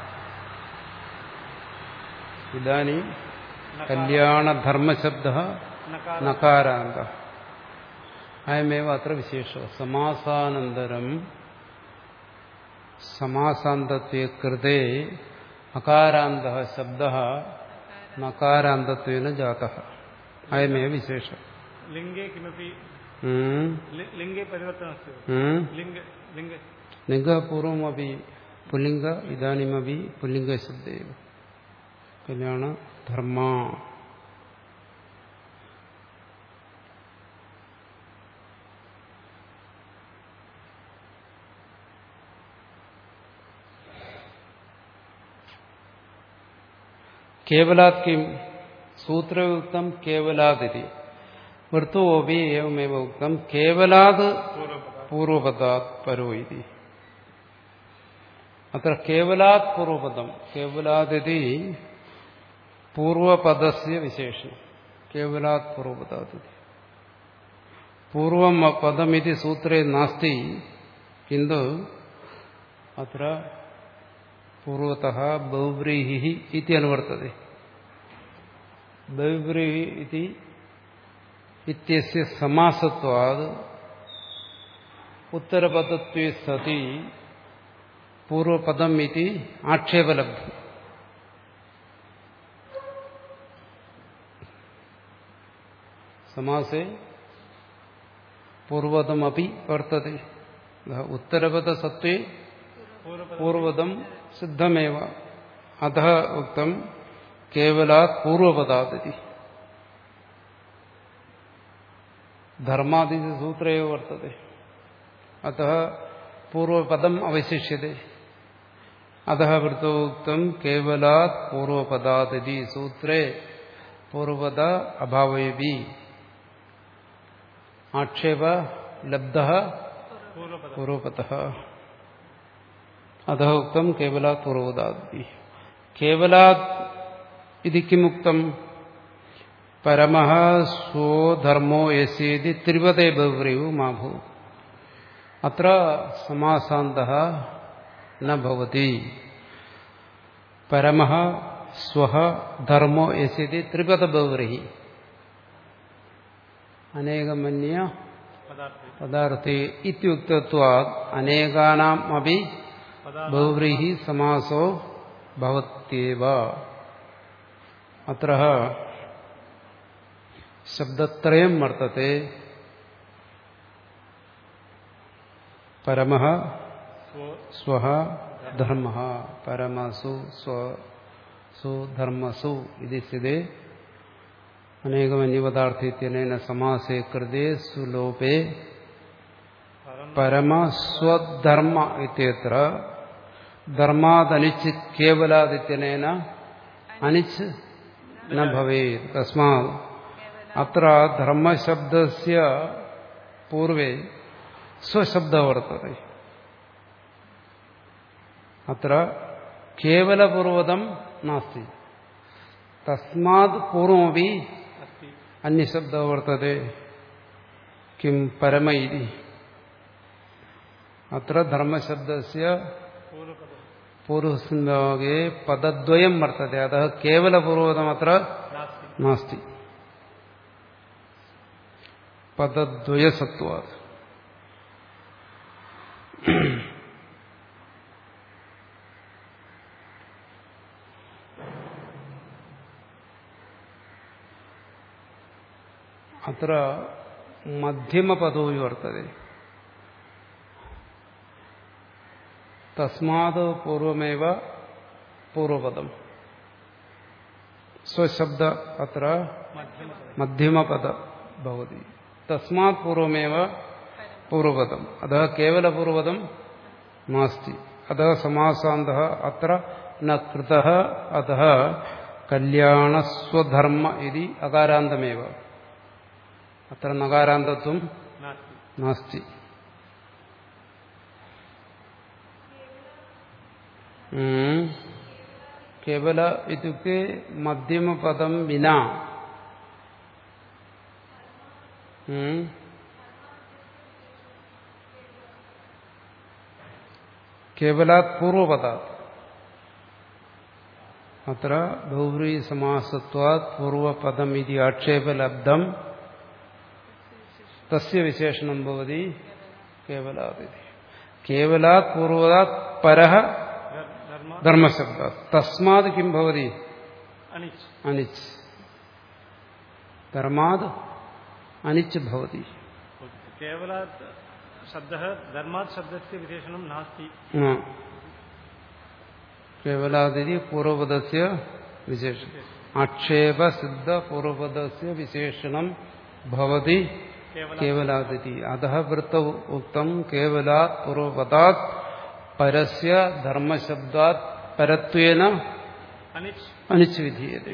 ഇതാനും കല്യാണധർമ്മശബ്ദ നകാര നകാരാന്ത അയമേവ അത്ര വിശേഷ സമാസാനന്തരം സമാസാന്തത്വ കൃതേ അകാരാന്ത ശബ്ദ നകാരാന്തത്വേന ജാത അയമേവ വിശേഷ ലിംഗേ കിമപി ഉം. ലി- ലിംഗേ പരിവർത്തനമസ്തി ഉം. ലിംഗ ലിംഗ ലിംഗപൂർവമപി പുല്ലിംഗ ഇതാനിമപി പുല്ലിംഗശബ്ദേവ കല്യാണ ധർമ്മ കേവലാത് കിം സൂത്രയുക്തം കേവലാതിരി വൃത്തുവോപി ഏവമേവ ഉക്തം കേവലാത് പൂർവപദാത് പരോ ഇതി അത്ര കേവലാത് പൂർവപദം കേവലാതിഥി പൂർവപദസ്യ വിശേഷണം കേവലാത് പൂർവപദാതി പൂർവം പദമിതി സൂത്രേ നാസ്തി കിന്തു അത്ര പൂർവതः ബൗവ്രീഹിः इति अनुवर्तते ബൗവ്രീഹി इति इत्यस्य समासत्वात् उत्तरपदत्वे सति पूर्वपदम् इति आक्षेपलब्धम् समासे पूर्वपदमपि वर्तते अतः उत्तरपदसत्त्वे पूर्वपदं सिद्धमेव अतः उक्तं केवलात् पूर्वपदादिति ധർമാദിതി സൂത്രയോ വർത്തते अतः पूर्वपदम अवशिष्यते अतः वृत्तोक्तम केवलात् पूर्वपदादिति सूत्रे पूर्वपद अभावे आक्षेप लब्ध पूर्वपद पूर्वपतः अतः उक्तम केवलात् पूर्वपदादि केवलात् इति किमुक्तम परमः स्वधर्मो यस्येति त्रिपदे बहुव्रीः मा भू अत्र समासान्तः न भवति परमः स्वः धर्मो यस्येति त्रिपदबहुव्रीः अनेकमन्य पदार्थे पदार्थे इत्युक्तत्वात् अनेकानाम् अपि पदार्थ बहुव्रीः समासो भवत्येव अत्र शब्दत्रयं वर्तते परमः स्व स्वः धर्मः परमसु स्व सु धर्मसु इति स्थिते अनेकमन्यपदार्थ इत्यनेन समासे कृते सुलोपे परम परमस्वधर्म इत्यत्र धर्मादनिच् केवलादित्यनेन अनिच् न भवेत् तस्मात् अत्र धर्मशब्दस्य पूर्वे स्वशब्दः वर्तते अत्र केवलपूर्वदं नास्ति तस्मात् पूर्वमपि अस्ति अन्यशब्दः वर्तते किं परम इति अत्र धर्मशब्दस्य पूर्वपद पूर्वस्मिन् भागे पदद्वयं वर्तते अतः केवलपूर्वदमत्र नास्ति नास्ति पदद्वयसत्त्वात् अत्र मध्यमपदो वर्तते तस्मात् पूर्वमेव पूर्वपदम् स्वशब्द अत्र मध्यमपद मध्यमपद भवति तस्मात् पूर्वमेव पूर्वपदम् अतः केवलपूर्वपदं नास्ति अतः समासान्तः अत्र न कृतः अतः कल्याणस्वधर्म इति अकारान्तमेव अत्र नकारान्तत्वं नास्ति नास्ति ഉം. കേവല ഇത്യുക്തെ മധ്യമപദം വിന ഉം. കേവലാത് പൂർവപദാത് അത്ര ബഹുവ്രീ സമാസത്വാത് പൂർവപദം ഇതി ആക്ഷേപലബ്ധം തസ്യ വിശേഷണം ഭവതി കേവലാത് ഇതി. കേവലാത് പൂർവതാത് പരഃ धर्- धर्म ധർമ്മശബ്ദ തസ്മാത് കിം ഭവതി अनिच् അനിച്ച് ധർമാത് അനിച്ച് ഭവതി केवलात् शब्दः धर्मात् शब्दस्य विशेषणं नास्ति ആ. കേവലാതിരി പൂർവപദസ്യ വിശേഷം ആക്ഷേപസിദ്ധ പൂർവപദസ്യ വിശേഷണം ഭവതി केवल കേവലാതിരി അതഃ വൃത്ത ഉക്തം കേവലാത് പൂർവപദാത് പരസ്യ ധർമ്മശബ്ദാത് പരത്വേന अनिच् അനിച്ച് വിധീയതേ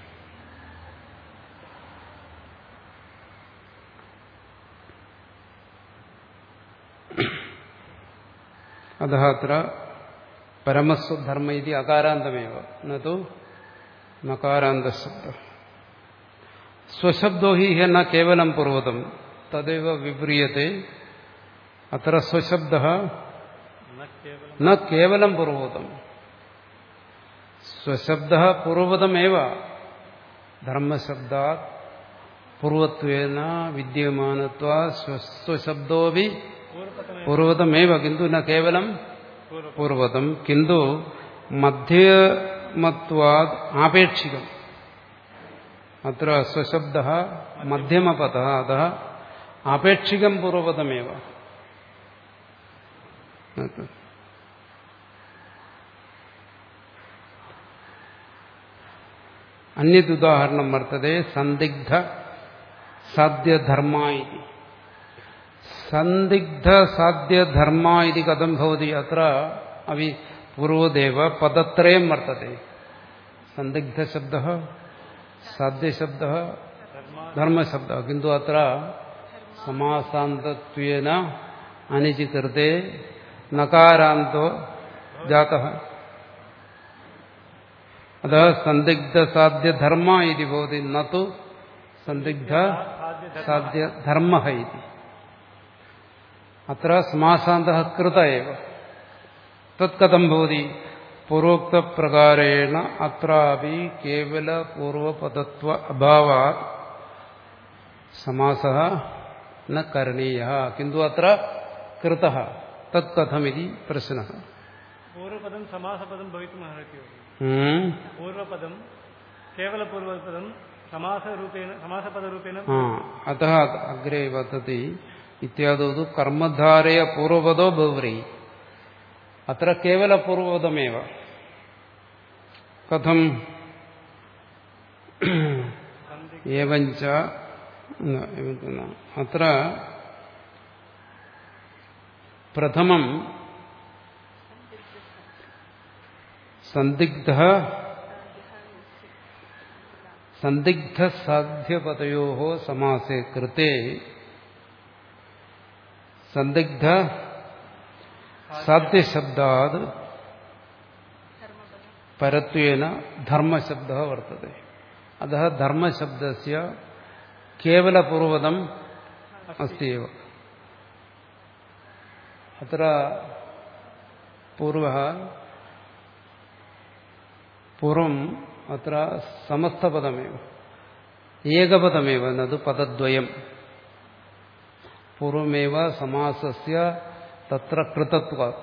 अतः अत्र परमस्वधर्म इति अकारान्तमेव न तु नकारान्तशब्दः स्वशब्दो हि न केवलं पूर्वतं तदेव विव्रियते अत्र स्वशब्दः न केवलं न केवलं पूर्वतम् स्वशब्दः पूर्वतमेव धर्मशब्दात् पूर्वत्वेन विद्यमानत्वात् स्व- स्वशब्दोऽपि पूर्वपदमेव पूर्वतमेव किन्तु न केवलं पूर्व पूर्वतं किन्तु मध्यमत्वात् आपेक्षिकम् अत्र स्वशब्दः मध्यमपदः अतः आपेक्षिकं पूर्वपदमेव अन्यदुदाहरणं वर्तते सन्दिग्ध साध्यधर्मा इति സന്ദിഗ്ധ സാധ്യധർമ്മ ഇത് കഥം ഭവതി അത്ര അവി പൂർവദേവ പദത്രയം വർത്തത്തെ സന്ദിഗ്ധശബ്ദ സാധ്യശബ്ദ ധർമ്മശബ്ദ കിന്തു അത്ര സമാസാന്തത്വേന അനിജി കൃത്തെ നകാരാന്തോ ജാത അത സന്ദിഗ്ധ സാധ്യധർമ്മ ഇത് ഭവതി നു സന്ദിഗ്ധ സാധ്യധർമ്മ ഇത് അത്ര സമാസാന്ത കൃത ഏവ തത്കഥം ഭവതി പൂർവോക്തപ്രകാരേണ അത്രാപി കേവല പൂർവപദത്വ അഭാവാ സമാസ ന കരണീയ കിന്തു അത്ര കൃത തത്കഥമിതി പ്രശ്ന पूर्वपदं समासपदं भवितुम् अर्हति वा? पूर्वपदं केवलपूर्वपदं समासरूपेण समासपदरूपेण ആ അത അഗ്രേ വദതി ഇത്യാദോ തു കർമ്മധാരയ പൂർവപദോ ബഹുവ്രീ അത്ര കേവല പൂർവപദമേവ കഥം ഏവഞ്ച ന, എവന്തെന്ന, അത്ര പ്രഥമം സന്ദിഗ്ധ സന്ദിഗ്ധ സാധ്യപതയോ സമാസേ കൃത്തെ സന്ദിഗ്ധ സാധ്യശബ്ദാത് പരത്വേന ധർമ്മശബ്ദ വർത്തത്തെ അത ധർമ്മശബ്ദസ്യ കേവലപൂർവതം അസ്തി എവ അത്ര പൂർവ പൂർവം അത്ര സമസ്തപദമേവ ഏകപദമേവ നത് പദദ്വയം പൂർവമേവ സമാസസ്യ തത്ര കൃതത്വാത്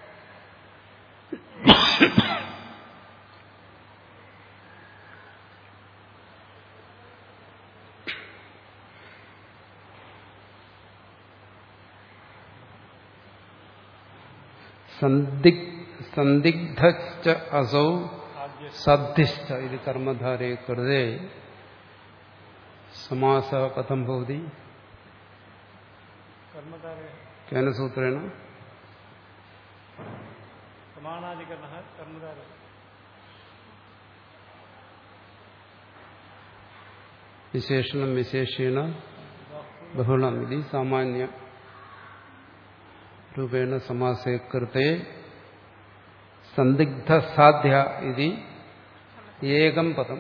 സന്ദിഗ്ധ അസൗ സദ്ധിഷ്ഠ ഇത് കർമ്മധാരേ കൃതേ സമാസ കഥം ഭവതി कर्मकारे കേന സൂത്രേണ समानाधिकरणः कर्मकारे വിശേഷണം വിശേഷേണ ബഹുളം ഇത് സാമാന്യ രൂപേണ സമാസേ കൃത്തെ സന്ദിഗ്ധ സാധ്യ ഇത് ഏകം പദം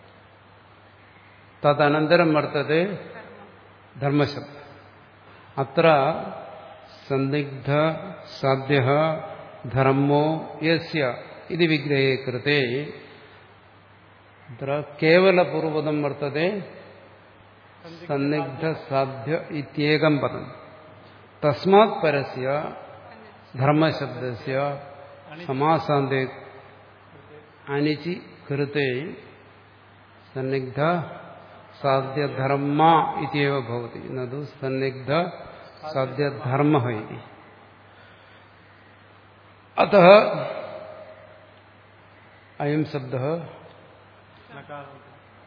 തദനന്തരം വർത്തത്തെ ധർമ്മശബ്ദം അത്ര സന്ദിഗ്ധ സാധ്യ ധർമ്മോ യസ്യ ഇത് വിഗ്രഹേ കൃത്തെ അത്ര കേവലപൂർവതം വർത്തത്തെ സന്നിഗ്ധ സാധ്യ ഇത്യേകം പദം തസ്മാത് പരസ്യ ധർമ്മശബ്ദസ്യ സമാസാന്തേ അനിചി കൃത്തെ സന്നിഗ്ധ സാധ്യധർമ്മ ഇത്യവ ഭവതി നതു സന്നിഗ്ധ സാധ്യധർമ്മ ഇതി അത അയം ശബ്ദ नकारान्त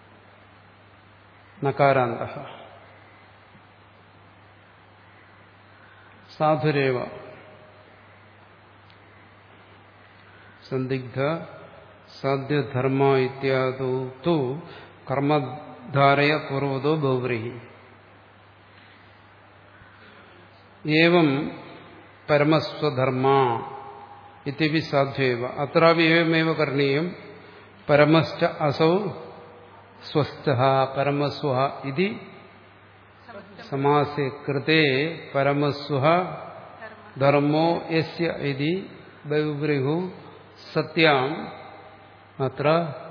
നകാരാന്ത സാധുരേവ സന്ദിഗ്ധ സാധ്യധർമ്മ ഇത്യാദോ തു കർമ്മധാരയ പൂർവതോ ബഹുബ്രീഹി ഏവം പരമസ്വധർമ്മ ഇത്യപി സാധ്യേവ അത്രാപി ഏവമേവ കരണീയം പരമശ്ച അസൗ സ്വസ്ഥ പരമസ്വ ഇതി സമാസേ കൃതേ പരമസ്വ ധർമ്മോ യസ്യ ഇതി ബഹുബ്രീഹു സത്യാം അത്ര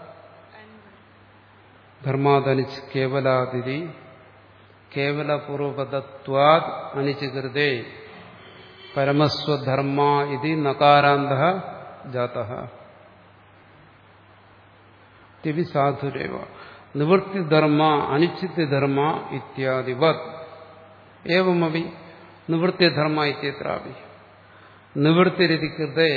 ധർമാദനിച്ച് കേവലാതിരി കേവലപൂർവപദത്വാത് അനിച്ച് കൃതേ പരമസ്വധർമ്മ ഇതി നകാരാന്ത ജാതഃ തിവി സാധുരേവ നിവൃത്തിധർമ്മ അനിശ്ചിതധർമ്മ ഇത്യാദിവത് ഏവമപി നിവൃത്തിധർമ്മ ഇത്യത്രാപി നിവൃത്തിരിതി കൃതേ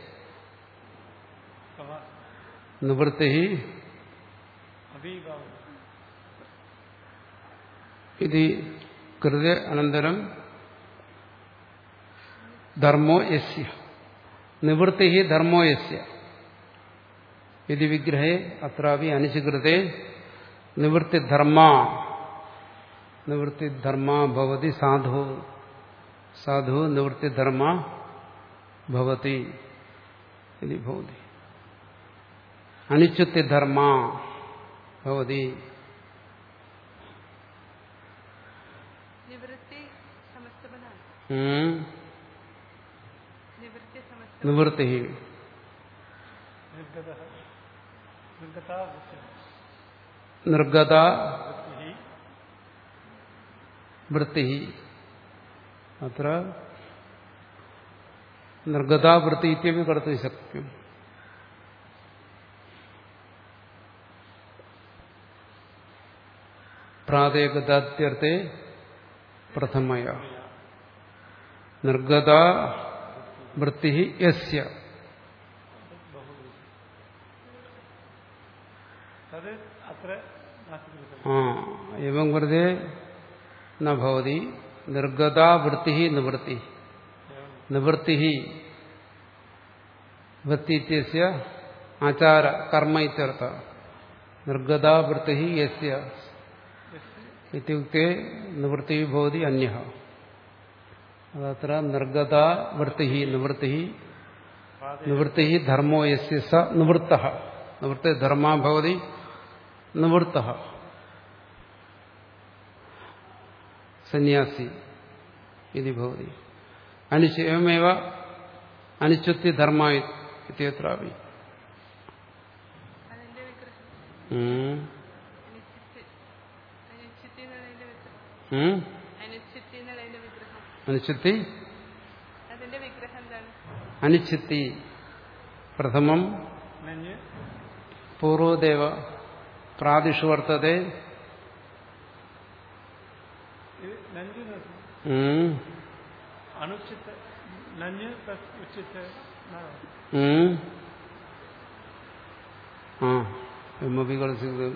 समा നിവൃത്തി अभिभाव ഇത് കൃതേ അനന്തരം ധർമ്മോ യസ്യ നിവൃത്തി ധർമ്മോ യസ്യ ഇത് വിഗ്രഹേ അത്രാപി അനുചകൃതേ നിവൃത്തിധർമ്മ നിവൃത്തിധർമ്മ ഭവതി സാധു സാധു നിവൃത്തിധർമ്മ ഭവതി ഇത് ഭവതി അനിശ്ചിത്തിധർമ്മ ഭവതി നിവൃത്തി സമസ്തപദാണ് ഉം. നിവൃത്തി സമസ്ത നിവൃത്തി निर्गतः निर्गता वृत्तिः നിർഗത वृत्तिः വൃത്തി അത്ര നിർഗതാ വൃത്തി ഇത്യപി കടത്തി ശക്യം പ്രാതേകതാത്യർത്ഥേ പ്രഥമയ നിർഗത വൃത്തി യസ്യ तद् अत्र नास्ति खलु ആ എവം കൃതേ ന ഭവതി നിർഗതാ വൃത്തി നിവൃത്തി एवं നിവൃത്തി വൃത്തി ഇത്യസ്യ ആചാര കർമ്മ ഇത്യർത്ഥ നിർഗതാ വൃത്തി യസ്യ ഇത്യുക്തെ നിവൃത്തി ഭവതി അന്യ അതത്ര നിർഗതാ വൃത്തി നിവൃത്തി നിവൃത്തി ധർമ്മോ യസ്യ സ നിവൃത്ത നിവൃത്തി ധർമ്മ ഭവതി നിവൃത്ത സന്യാസി ഇത് ഭവതി അനുച എവമേവ അനുച്യുത്തി ധർമ്മ ഇത്യത്രാപി അതിന്റെ വിഗ്രഹം ഉം. അനിശ്ചിത്തി അനിശ്ചിത്തി എന്നുള്ളതിന്റെ വിഗ്രഹം ഉം. അനിശ്ചിത്തി എന്നുള്ളതിന്റെ വിഗ്രഹം അനുച്യുത്തി അതിന്റെ വിഗ്രഹം എന്താണ് അനുച്യുത്തി പ്രഥമം नञ् പൂർവദേവ പ്രാദിഷു വർത്തതെ ഇത് നഞ്ച് എന്ന് വെച്ചാൽ ഉം. अनुचित नञ् प्लस् उचित न ഉം. ആ എമ്മപി കളിച്ചത്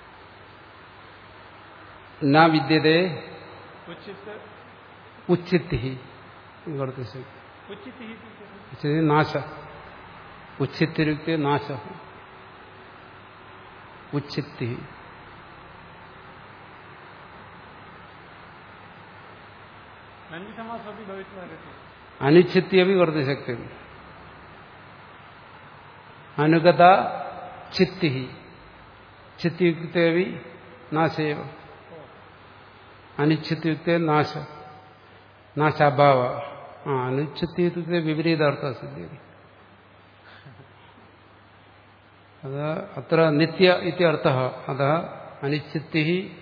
ന വിദ്യതേ उचित ഉച്ചിത്തി കടത്തി उचित ही इति चेत् ഉച്ചിതി നാശ ഉച്ചിത്തിരുക്തി നാശ ഉച്ചിത്തി नञ् समासोऽपि भवितुमर्हति അനുച്ഛിത്യപി വർദ്ധശക്തി അനുഗത ചിത്തി ചിത്തിയുക്തേവി നാശേവ അനുച്ഛിത്യുക്തെ നാശ നാശാഭാവ ആ അനുച്ഛിത്യുക്തെ വിപരീതാർത്ഥ സിദ്ധ്യതി അത് അത്ര നിത്യ ഇത്യർത്ഥ അത അനിശ്ചിത്തി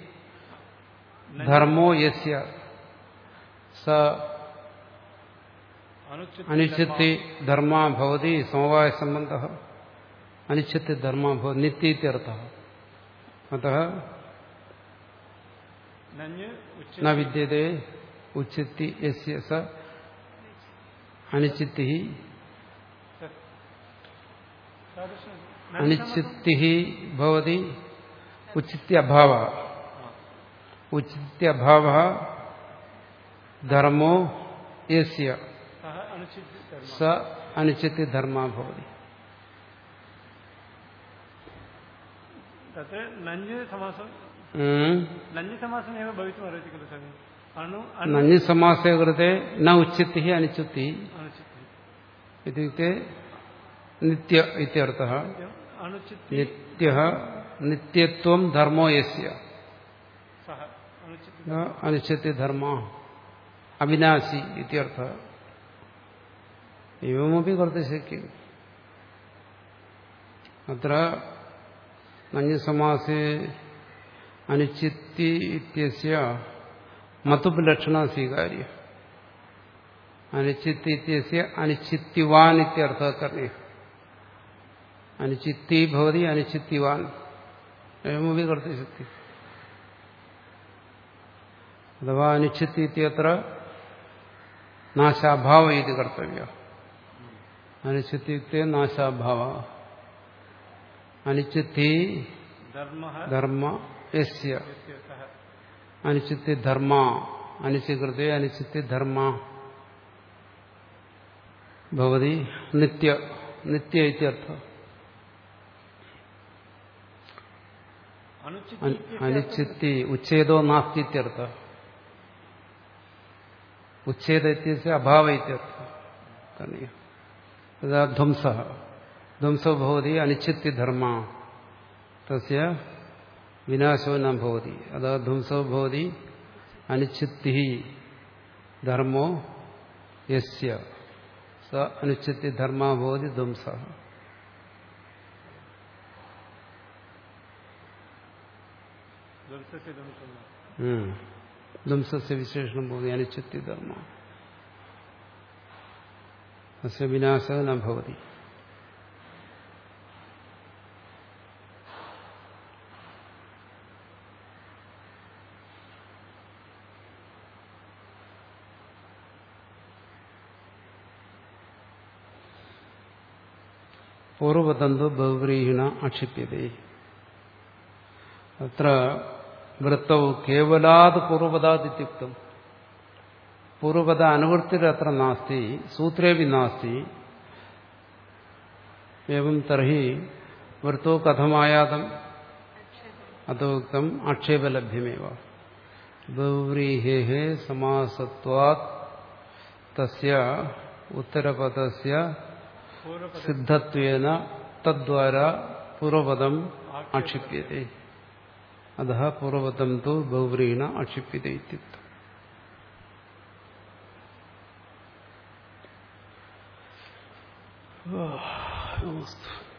ധർമ്മോ യസ്യ സ अनुचित അനിശ്ചിത്തി ധർമ്മ ഭവതി സമവായ സംബന്ധ അനിശ്ചിത്തി ധർമ്മ ഭവതി നിത്യർത്ഥ അത नञ् उचित ന വിദ്യത്തെ ഉച്ചിത്തി യസ്യ സ അനിശ്ചിത്തി तादृशं അനിശ്ചിത്തി ഭവതി ഉച്ചിത്യഭാവ ഉച്ചിത്യഭാവ ധർമ്മോ യസ്യ सः अनुचित कर्म സ അനിശ്ചിത്തി ധർമ്മ ഭവതി तत्र नञ् समासं ഉം. नञ् समासमेव भवितुमर्हति खलु स्वामि अणु अणु നഞ്ഞി സമാസേ കൃത്തെ ന ഉച്ചിത്തി അനുച്യുത്തി अनुचित ഇത്യുക്തെ നിത്യ ഇത്യർത്ഥ अनुचित നിത്യ നിത്യത്വം ധർമ്മോ യസ്യ सः अनुचित ന അനുച്യത്തി ധർമ്മ അവിനാശി ഇത്യർത്ഥ एवमपि कर्तुं शक्यम् अत्र नञ्समासे अनुचित्ति इत्यस्य मतुप् लक्षणा स्वीकार्य अनुचित्ति इत्यस्य अनिश्चित्तिवान् इत्यर्थः करणीयः अनुचित्ति भवति अनिश्चित्तिवान् एवमपि कर्तुं शक्यते अथवा अनुचित्ति इत्यत्र नाशाभाव इति कर्तव्यः അനുച്ഛിത്യുക്തെ നാശാഭാവ അനുച്ഛിത്തി धर्मः ധർമ്മ യസ്യ यस्य सः അനുച്ഛിത്തി ധർമ്മ അനുച്ഛികൃത്തെ അനുച്ഛിത്തി ധർമ്മ ഭവതി നിത്യ നിത്യ ഇത്യർത്ഥ അനുचिത്തി അൻ- അനുച്ചിത്തി ഉച്ഛേദോ നാസ്തി ഇത്യർത്ഥ ഉച്ഛേദ ഇത്യस्य അഭാവ ഇത്യർത്ഥ കർണീയ തഥാ ധ്വംസ ധ്വംസോ ഭവതി അനിശ്ചിത്തി ധർമ്മ തസ്യ വിനാശോ ന ഭവതി അതാ ധ്വംസോ ഭവതി അനിശ്ചിത്തി ധർമ്മോ യസ്യ സ അനിശ്ചിത്തി ധർമ്മ ഭവതി ധ്വംസ ധ്വംസസ്യ ധ്വംസം ഉം. ധ്വംസസ്യ വിശേഷണം ഭവതി അനിശ്ചിത്തി ധർമ്മ അസ്യ വിനാശ ന ഭവതി പൂർവതന്തു ബഹുവ്രീഹിണ ആക്ഷിപ്യതേ അത്ര വൃത്തൗ കേവലാത് പൂർവപദാദിത്യുക്തം പൂർവപദ അനുവൃത്തിരത്ര നാസ്തി സൂത്രേപി നാസ്തി എവം തർഹി വൃത്തോ കഥമായാതം അതോക്തം ആക്ഷേപലഭ്യമേവ ബഹുവ്രീഹേ സമാസത്വാത് തസ്യ ഉത്തരപദസ്യ പൂർവപദ സിദ്ധത്വേന തദ്വാര പൂർവപദം ആക്ഷിപ്യത്തെ അത പൂർവപദം തു ബഹുവ്രീണ ആക്ഷിപ്യത്തെ ഇത്യുക്തം നമസ്തേ